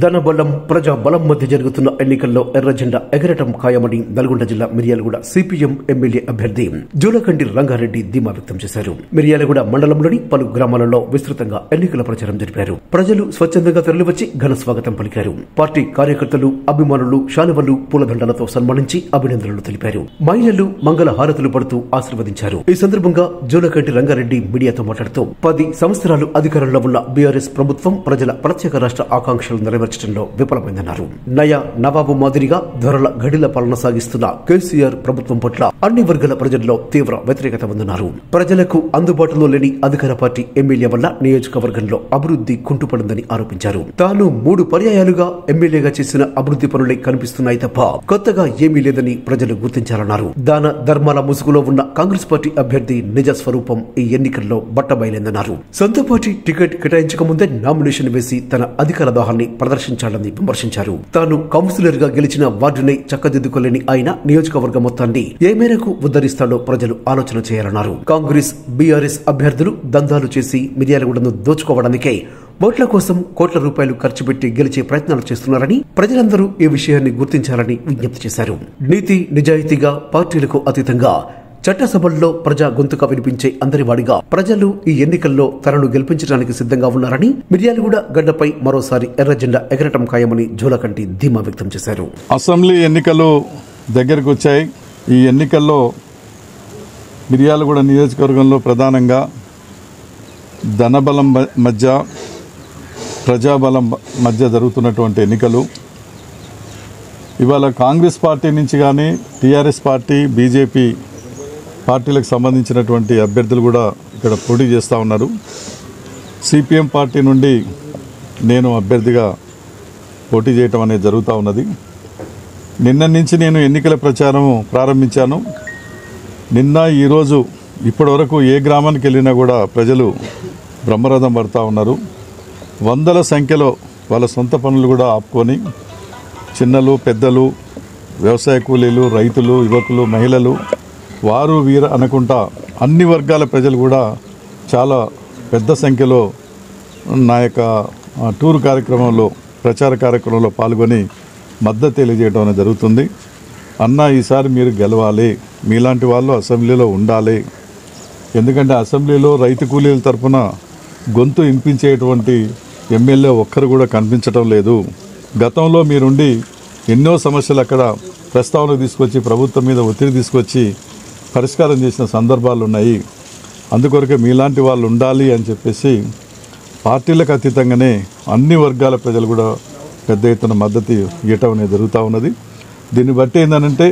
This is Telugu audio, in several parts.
ధనబలం ప్రజా బలం మధ్య జరుగుతున్న ఎన్నికల్లో ఎర్ర జెండా ఎగరటం ఖాయమని నల్గొండ జిల్లా మిర్యాలగూడ సిపిఎం ఎమ్మెల్యే అభ్యర్థి జూలకండి రంగారెడ్డి ధీమా వ్యక్తం చేశారు మిర్యాలగూడ మండలంలోని పలు గ్రామాలలో విస్తృతంగా ఎన్నికల ప్రచారం జరిపారు ప్రజలు స్వచ్ఛందంగా తరలివచ్చి ఘన స్వాగతం పలికారు పార్టీ కార్యకర్తలు అభిమానులు శాలువలు పూలదండలతో సన్మానించి అభినందనలు తెలిపారు మహిళలు మంగళ హారతులు పడుతూ ఆశీర్వదించారు ఈ సందర్భంగా జూలకంటి రంగారెడ్డి మీడియాతో మాట్లాడుతూ పది సంవత్సరాలు అధికారంలో ఉన్న బీఆర్ఎస్ ప్రభుత్వం ప్రజల ప్రత్యేక రాష్ట్ర ఆకాంక్షలు నెరవేర్చడంలో విఫలమైందన్నారు నయా నవాబు మాదిరిగా ధరల గడిల పాలన సాగిస్తున్న కేసీఆర్ ప్రభుత్వం పట్ల అన్ని వర్గాల ప్రజల్లో తీవ్ర వ్యతిరేకత ఉందన్నారు ప్రజలకు అందుబాటులో లేని అధికార పార్టీ ఎమ్మెల్యే వల్ల నియోజకవర్గంలో అభివృద్ధి కుంటుపడిందని ఆరోపించారు తాను మూడు పర్యాయాలుగా ఎమ్మెల్యేగా చేసిన అభివృద్ధి పనులే కనిపిస్తున్నాయి తప్ప కొత్తగా ఏమీ లేదని ప్రజలు గుర్తించాలన్నారు దాన ధర్మాల ముసుగులో ఉన్న కాంగ్రెస్ పార్టీ అభ్యర్థి నిజ స్వరూపం ఈ ఎన్నికల్లో బట్టబయలైందన్నారు సొంత పార్టీ టికెట్ కేటాయించక ముందే నామినేషన్ వేసి తన అధికార దాహాన్ని ప్రదర్శించాలని విమర్శించారు తాను కౌన్సిలర్ గా గెలిచిన వార్డునే చక్కదిద్దుకోలేని ఆయన నియోజకవర్గ మొత్తాన్ని ఏ మేరకు ఉద్ధరిస్తాడో ప్రజలు ఆలోచన చేయాలన్నారు కాంగ్రెస్ బీఆర్ఎస్ అభ్యర్థులు దందాలు చేసి మిర్యాలగూడను దోచుకోవడానికే ఓట్ల కోసం కోట్ల రూపాయలు ఖర్చు పెట్టి గెలిచే ప్రయత్నాలు చేస్తున్నారని ప్రజలందరూ ఈ విషయాన్ని గుర్తించాలని విజ్ఞప్తి చేశారు నీతి నిజాయితీగా పార్టీలకు అతీతంగా చట్టసభల్లో ప్రజా గొంతుక వినిపించే అందరివాడిగా ప్రజలు ఈ ఎన్నికల్లో తనను గెలిపించడానికి సిద్ధంగా ఉన్నారని మిర్యాలగూడ గడ్డపై మరోసారి ఎర్ర జెండా ఎగరటం ఖాయమని జోలకంటి ధీమా వ్యక్తం చేశారు అసెంబ్లీ ఎన్నికలు దగ్గరకు వచ్చాయి ఈ ఎన్నికల్లో మిర్యాలగూడ నియోజకవర్గంలో ప్రధానంగా ధనబలం మ- మధ్య ప్రజాబలం మధ్య జరుగుతున్నటువంటి ఎన్నికలు ఇవాళ కాంగ్రెస్ పార్టీ నుంచి కానీ టీఆర్ఎస్ పార్టీ బీజేపీ పార్టీలకు సంబంధించినటువంటి అభ్యర్థులు కూడా ఇక్కడ పోటీ చేస్తూ ఉన్నారు సిపిఎం పార్టీ నుండి నేను అభ్యర్థిగా పోటీ చేయటం అనేది జరుగుతూ ఉన్నది నిన్న నుంచి నేను ఎన్నికల ప్రచారం ప్రారంభించాను నిన్న ఈరోజు ఇప్పటి వరకు ఏ గ్రామానికి వెళ్ళినా కూడా ప్రజలు బ్రహ్మరథం పడుతూ ఉన్నారు వందల సంఖ్యలో వాళ్ళ సొంత పనులు కూడా ఆపుకొని చిన్నలు పెద్దలు వ్యవసాయ కూలీలు రైతులు యువకులు మహిళలు వారు వీర అనుకుంటా అన్ని వర్గాల ప్రజలు కూడా చాలా పెద్ద సంఖ్యలో నా యొక్క ఆ, టూర్ కార్యక్రమంలో ప్రచార కార్యక్రమంలో పాల్గొని మద్దతు తెలియజేయడం అనేది జరుగుతుంది అన్న ఈసారి మీరు గెలవాలి మీలాంటి వాళ్ళు అసెంబ్లీలో ఉండాలి ఎందుకంటే అసెంబ్లీలో రైతు కూలీల తరపున గొంతు వినిపించేటువంటి ఎమ్మెల్యే ఒక్కరు కూడా కనిపించడం లేదు గతంలో మీరుండి ఎన్నో సమస్యలు అక్కడ ప్రస్తావన తీసుకొచ్చి ప్రభుత్వం మీద ఒత్తిడి తీసుకొచ్చి పరిష్కారం చేసిన సందర్భాలు ఉన్నాయి అందుకొరకే మీలాంటి వాళ్ళు ఉండాలి అని చెప్పేసి పార్టీలకు అతీతంగానే అన్ని వర్గాల ప్రజలు కూడా పెద్ద ఎత్తున మద్దతు ఇవ్వటం అనేది జరుగుతూ ఉన్నది దీన్ని బట్టి ఏంటంటే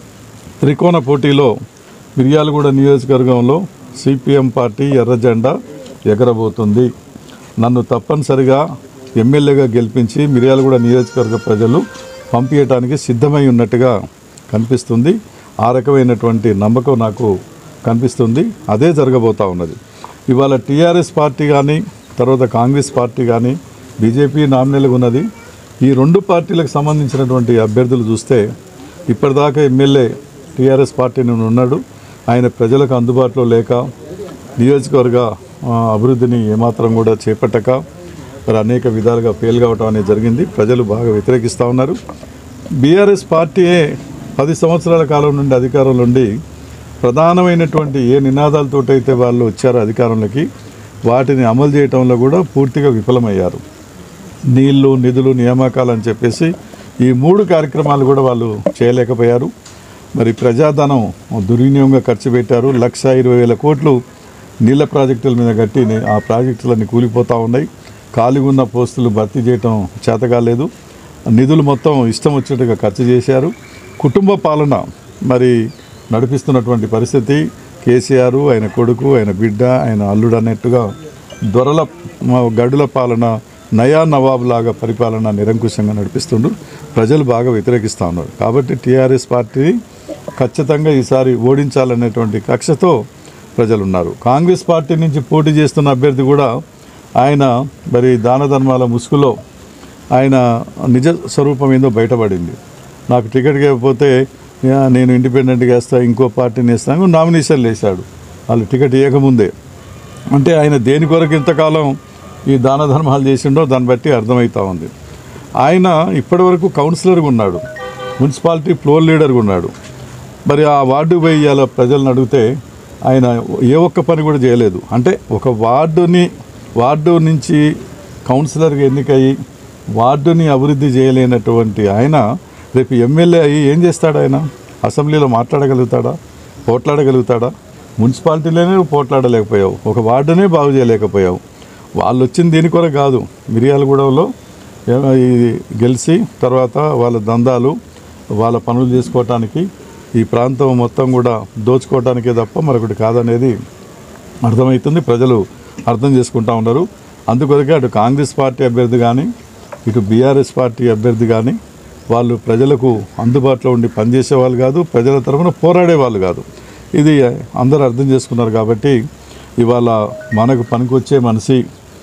త్రికోణ పోటీలో మిర్యాలగూడ నియోజకవర్గంలో సిపిఎం పార్టీ ఎర్ర జెండా ఎగరబోతుంది నన్ను తప్పనిసరిగా ఎమ్మెల్యేగా గెలిపించి మిర్యాలగూడ నియోజకవర్గ ప్రజలు పంపించడానికి సిద్ధమై ఉన్నట్టుగా కనిపిస్తుంది ఆ రకమైనటువంటి నమ్మకం నాకు కనిపిస్తుంది అదే జరగబోతూ ఉన్నది ఇవాళ టీఆర్ఎస్ పార్టీ కానీ తర్వాత కాంగ్రెస్ పార్టీ కానీ బీజేపీ నామినీలుగా ఉన్నది ఈ రెండు పార్టీలకు సంబంధించినటువంటి అభ్యర్థులు చూస్తే ఇప్పటిదాకా ఎమ్మెల్యే టీఆర్ఎస్ పార్టీ నుండి ఉన్నాడు ఆయన ప్రజలకు అందుబాటులో లేక నియోజకవర్గ ఆ, అభివృద్ధిని ఏమాత్రం కూడా చేపట్టక మరి అనేక విధాలుగా ఫెయిల్ కావటం అనేది జరిగింది ప్రజలు బాగా వ్యతిరేకిస్తూ ఉన్నారు బీఆర్ఎస్ పార్టీయే పది సంవత్సరాల కాలం నుండి అధికారంలో ఉండి ప్రధానమైనటువంటి ఏ నినాదాలతోటైతే వాళ్ళు వచ్చారో అధికారంలోకి వాటిని అమలు చేయటంలో కూడా పూర్తిగా విఫలమయ్యారు నీళ్లు నిధులు నియామకాలు అని చెప్పేసి ఈ మూడు కార్యక్రమాలు కూడా వాళ్ళు చేయలేకపోయారు మరి ప్రజాధనం దుర్వినియోగంగా ఖర్చు పెట్టారు లక్ష ఇరవై వేల కోట్లు నీళ్ళ ప్రాజెక్టుల మీద కట్టి ని- ఆ ప్రాజెక్టులన్నీ కూలిపోతూ ఉన్నాయి ఖాళీగా ఉన్న పోస్టులు భర్తీ చేయటం చేత కాలేదు నిధులు మొత్తం ఇష్టం వచ్చినట్టుగా ఖర్చు చేశారు కుటుంబ పాలన మరి నడిపిస్తున్నటువంటి పరిస్థితి కేసీఆర్ ఆయన కొడుకు ఆయన బిడ్డ ఆయన అల్లుడు అన్నట్టుగా దొరల మ- గడుల పాలన నయా నవాబ్ లాగా పరిపాలన నిరంకుశంగా నడిపిస్తుండ్రు ప్రజలు బాగా వ్యతిరేకిస్తూ ఉన్నారు కాబట్టి టీఆర్ఎస్ పార్టీ ఖచ్చితంగా ఈసారి ఓడించాలనేటువంటి కక్షతో ప్రజలు ఉన్నారు కాంగ్రెస్ పార్టీ నుంచి పోటీ చేస్తున్న అభ్యర్థి కూడా ఆయన మరి దాన ధర్మాల ముసుగులో ఆయన నిజ స్వరూపం ఏందో బయటపడింది నాకు టికెట్ ఇవ్వకపోతే "యా, నేను ఇండిపెండెంట్గా వేస్తా ఇంకో పార్టీని వేస్తాను నామినేషన్లు వేశాడు వాళ్ళు టికెట్ ఇవ్వకముందే అంటే ఆయన దేని కొరకు ఇంతకాలం ఈ దాన ధర్మాలు చేసిండో దాన్ని బట్టి అర్థమవుతా ఉంది ఆయన ఇప్పటివరకు కౌన్సిలర్గా ఉన్నాడు మున్సిపాలిటీ ఫ్లోర్ లీడర్గా ఉన్నాడు మరి ఆ వార్డు పోయి ఇవాళ ప్రజలను అడిగితే ఆయన ఏ ఒక్క పని కూడా చేయలేదు అంటే ఒక వార్డుని వార్డు నుంచి కౌన్సిలర్గా ఎన్నికయ్యి వార్డుని అభివృద్ధి చేయలేనటువంటి ఆయన రేపు ఎమ్మెల్యే అయ్యి ఏం చేస్తాడు ఆయన అసెంబ్లీలో మాట్లాడగలుగుతాడా పోట్లాడగలుగుతాడా మున్సిపాలిటీలోనే నువ్వు పోట్లాడలేకపోయావు ఒక వార్డునే బాగు చేయలేకపోయావు వాళ్ళు వచ్చింది దీని కొరకు కాదు మిర్యాలగూడలో ఏ- ఈ గెలిచి తర్వాత వాళ్ళ దందాలు వాళ్ళ పనులు చేసుకోవటానికి ఈ ప్రాంతం మొత్తం కూడా దోచుకోవటానికే తప్ప మరొకటి కాదనేది అర్థమవుతుంది ప్రజలు అర్థం చేసుకుంటా ఉన్నారు అందుకొరకే అటు కాంగ్రెస్ పార్టీ అభ్యర్థి కానీ ఇటు బీఆర్ఎస్ పార్టీ అభ్యర్థి కానీ వాళ్ళు ప్రజలకు అందుబాటులో ఉండి పనిచేసే వాళ్ళు కాదు ప్రజల తరఫున పోరాడే వాళ్ళు కాదు ఇది అందరూ అర్థం చేసుకున్నారు కాబట్టి ఇవాళ మనకు పనికొచ్చే మనిషి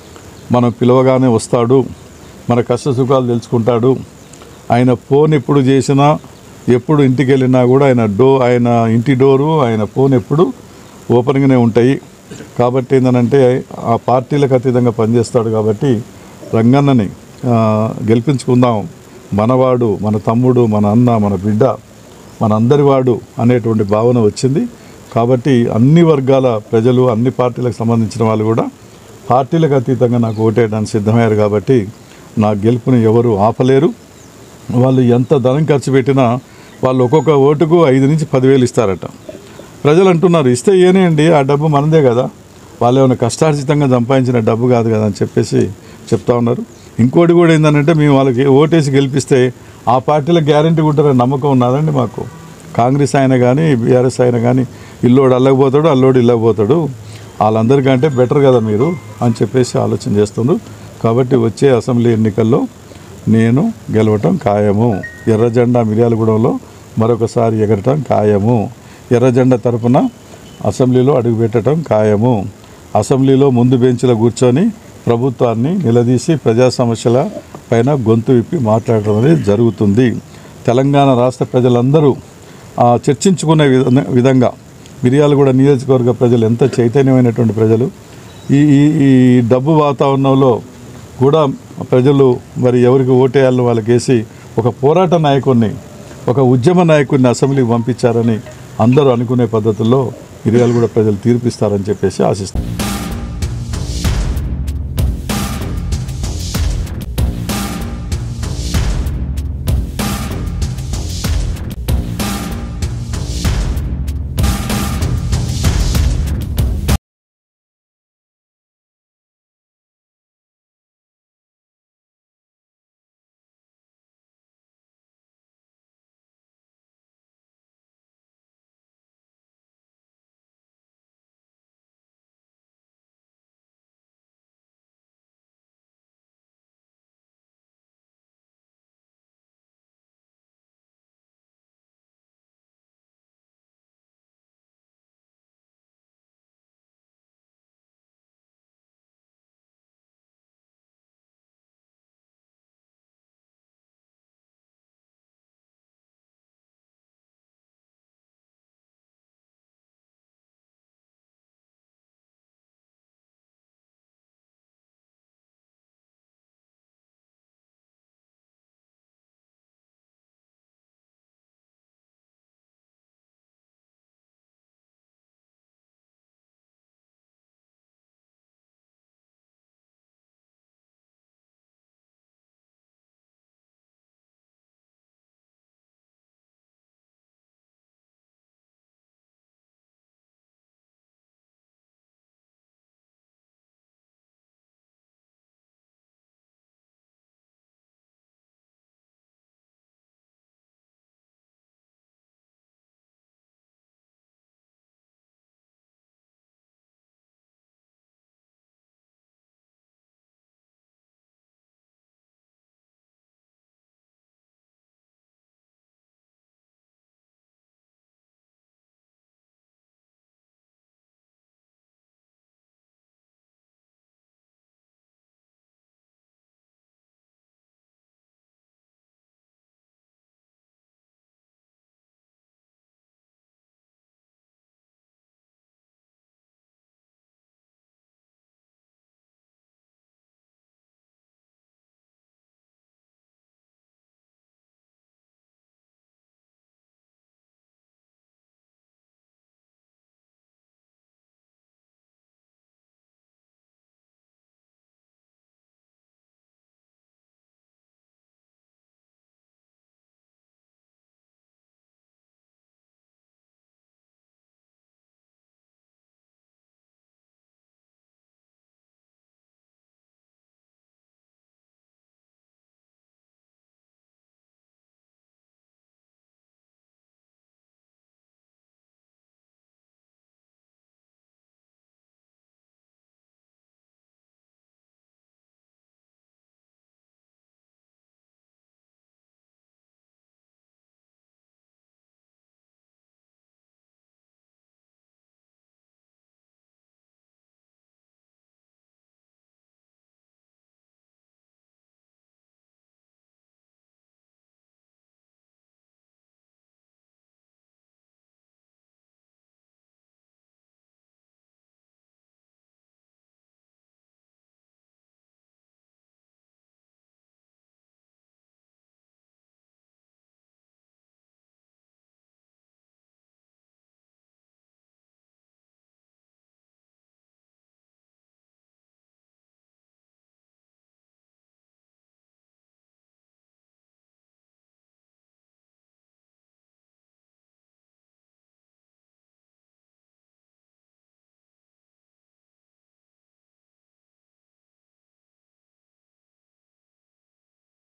మనం పిలవగానే వస్తాడు మన కష్ట సుఖాలు తెలుసుకుంటాడు ఆయన ఫోన్ ఎప్పుడు చేసినా ఎప్పుడు ఇంటికి వెళ్ళినా కూడా ఆయన డో ఆయన ఇంటి డోరు ఆయన ఫోన్ ఎప్పుడు ఓపెన్గానే ఉంటాయి కాబట్టి ఏంటంటే ఆ పార్టీలకు అతీతంగా పనిచేస్తాడు కాబట్టి రంగన్నని ఆ, గెలిపించుకుందాం మనవాడు మన తమ్ముడు మన అన్న మన బిడ్డ మనందరి వాడు అనేటువంటి భావన వచ్చింది కాబట్టి అన్ని వర్గాల ప్రజలు అన్ని పార్టీలకు సంబంధించిన వాళ్ళు కూడా పార్టీలకు అతీతంగా నాకు ఓటేయడానికి సిద్ధమయ్యారు కాబట్టి నా గెలుపుని ఎవరు ఆపలేరు వాళ్ళు ఎంత ధనం ఖర్చు పెట్టినా వాళ్ళు ఒక్కొక్క ఓటుకు ఐదు నుంచి పదివేలు ఇస్తారట ప్రజలు అంటున్నారు ఇస్తే ఏనేయండి ఆ డబ్బు మనదే కదా వాళ్ళు ఏమైనా కష్టార్జితంగా సంపాదించిన డబ్బు కాదు కదా అని చెప్పేసి చెప్తా ఉన్నారు ఇంకోటి కూడా ఏంటంటే మేము వాళ్ళకి ఓటేసి గెలిపిస్తే ఆ పార్టీలో గ్యారంటీ ఉంటారని నమ్మకం ఉన్నదండి మాకు కాంగ్రెస్ ఆయన కానీ బీఆర్ఎస్ ఆయన కానీ ఇల్లోడు అల్లకపోతాడు అల్లోడు ఇల్లకపోతాడు వాళ్ళందరికంటే బెటర్ కదా మీరు అని చెప్పేసి ఆలోచన చేస్తున్నారు కాబట్టి వచ్చే అసెంబ్లీ ఎన్నికల్లో నేను గెలవటం ఖాయము ఎర్ర జెండా మిర్యాలగూడెంలో మరొకసారి ఎగరటం ఖాయము ఎర్ర జెండా తరపున అసెంబ్లీలో అడుగుపెట్టడం ఖాయము అసెంబ్లీలో ముందు బెంచ్లో కూర్చొని ప్రభుత్వాన్ని నిలదీసి ప్రజా సమస్యల పైన గొంతు విప్పి మాట్లాడటం అనేది జరుగుతుంది తెలంగాణ రాష్ట్ర ప్రజలందరూ ఆ, చర్చించుకునే విధ- విధంగా మిర్యాలగూడ నియోజకవర్గ ప్రజలు ఎంత చైతన్యమైనటువంటి ప్రజలు ఈ ఈ ఈ డబ్బు వాతావరణంలో కూడా ప్రజలు మరి ఎవరికి ఓటేయాలని వాళ్ళకి వేసి ఒక పోరాట నాయకుడిని ఒక ఉద్యమ నాయకుడిని అసెంబ్లీకి పంపించారని అందరూ అనుకునే పద్ధతుల్లో మిర్యాలగూడ ప్రజలు తీర్పిస్తారని చెప్పేసి ఆశిస్తారు